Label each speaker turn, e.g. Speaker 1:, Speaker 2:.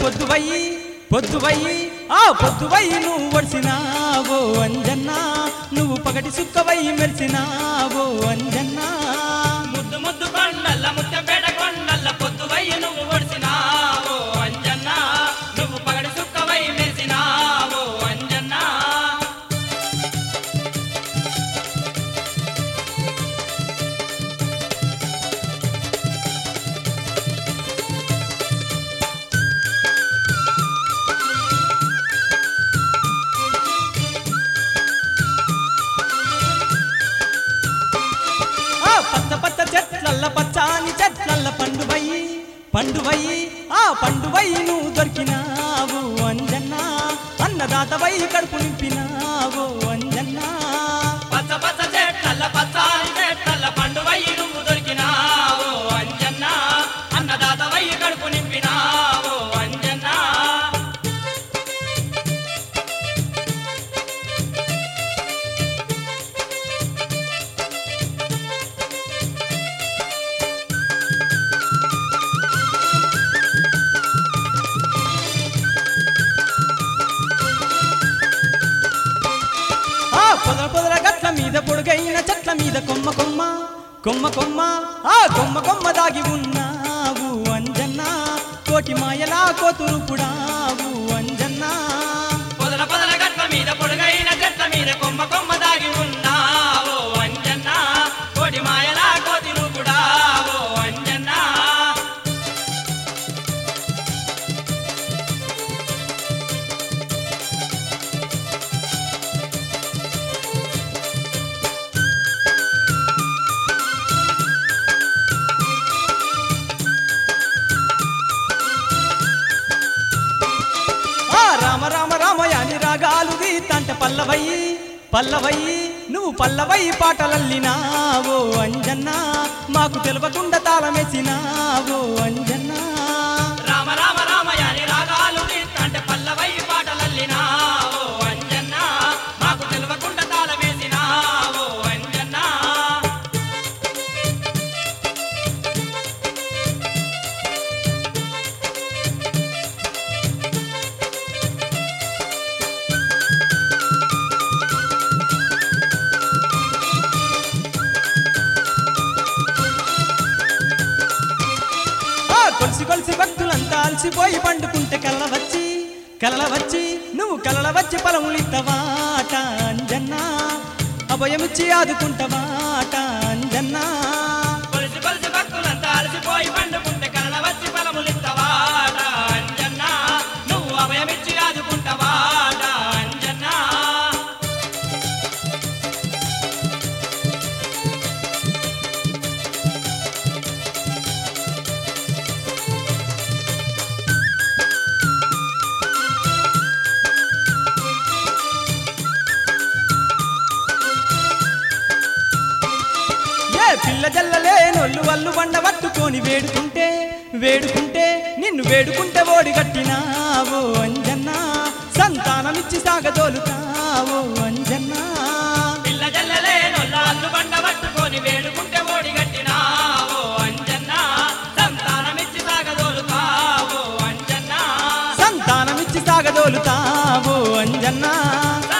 Speaker 1: పొద్దువయ్యి పొద్దువయ్యి ఆ పొద్దువయ్యి నువ్వు వడిసినావో అంజన్నా నువ్వు పగటి సుక్కవై మెరిసినావో అంజన్నా
Speaker 2: ముద్దు ముద్దు కొండల్ల ముత్యంపేట కొండల్ల పొద్దువయ్యి నువ్వు ఒడిసినావో అంజన్న నువ్వు పగడి సుక్కవై మెరిసినావో అంజన్న
Speaker 1: ఆ పచ్చ పచ్చ చెట్లల్ల పచ్చాని చెట్లల్ల పండువయ్యి పండువయ్యి ఆ పండువయ్యి నువ్వు దొరికినావు అంజన్నా అన్నదాతవై కడుపు నింపినావు అంజన్నా
Speaker 2: పచ్చ పచ్చ చెట్లల్ల పచ్చాని చెట్లల్ల పండువయ్యి నువ్వు దొరికినావో అంజన్న అన్నదాతవయ్యి కడుపు నింపినావో అంజన్న
Speaker 1: ఆ పొదల పొదల గట్ల మీద పొడుగైన చెట్ల మీద కొమ్మ కొమ్మ కొమ్మ కొమ్మ ఆ కొమ్మ కొమ్మ దాగి ఉన్నావు అంజన్నా కోటి మాయలా కోతురు పుడావు అంజన్నా
Speaker 2: పొదల పొదల గట్ల మీద పొడుగైన చెట్ల మీద కొమ్మ కొమ్మ దాగి ఉన్నావో అంజన్న కోటి మాయలా కోతి రూపుడావో అంజన్న
Speaker 1: ఆ రామ రామ రామయాని రాగాలు గీతంట పల్లవయ్యి పల్లవయ్యి నువ్వు పల్లవయ్యి పాటలల్లినావో అంజన్నా మాకు తెలవకుండా తాళమేసినావో అంజన్నా
Speaker 2: రామ రామ రామయాని రాగాలు అంటే పల్లవై పాటలల్లినావో అంజన్న మాకు తెలవకుండా తాళమేసినావో అంజన్న
Speaker 1: ఆ కొలిసి కొలిసి భక్తులంతా అలసిపోయి పండుకుంటే కలల వచ్చి కలల వచ్చి నువ్వు కలల వచ్చి పొలములిత్తవాట అంజన్నా అభయమిచ్చి ఆదుకుంటవాట అంజన్నా
Speaker 2: కొలిసి కొలిసి భక్తులంతా అలసిపోయి పండుకుంటే కలల వచ్చి ఫలములిత్తవాడ అంజన్న నువ్వు అభయమిచ్చి ఆదుకుంటవాడ అంజన్న
Speaker 1: ఏ పిల్ల జల్లలేనొల్లు వల్లు బండ పట్టుకొని వేడుకుంటే వేడుకుంటే నిన్ను వేడుకుంటే ఓడి గట్టినావో అంజన్నా సంతానమిచ్చి సాగదోలుతావో అంజన్నా
Speaker 2: పిల్ల జల్లలే నొల్లాళ్ళు బండ పట్టుకొని వేడుకుంటే ఓడి గట్టినావో అంజన్న సంతానమిచ్చి సాగదోలుతావో అంజన్న
Speaker 1: సంతానమిచ్చి సాగదోలుతావో అంజన్నా
Speaker 2: సంతానమిచ్చి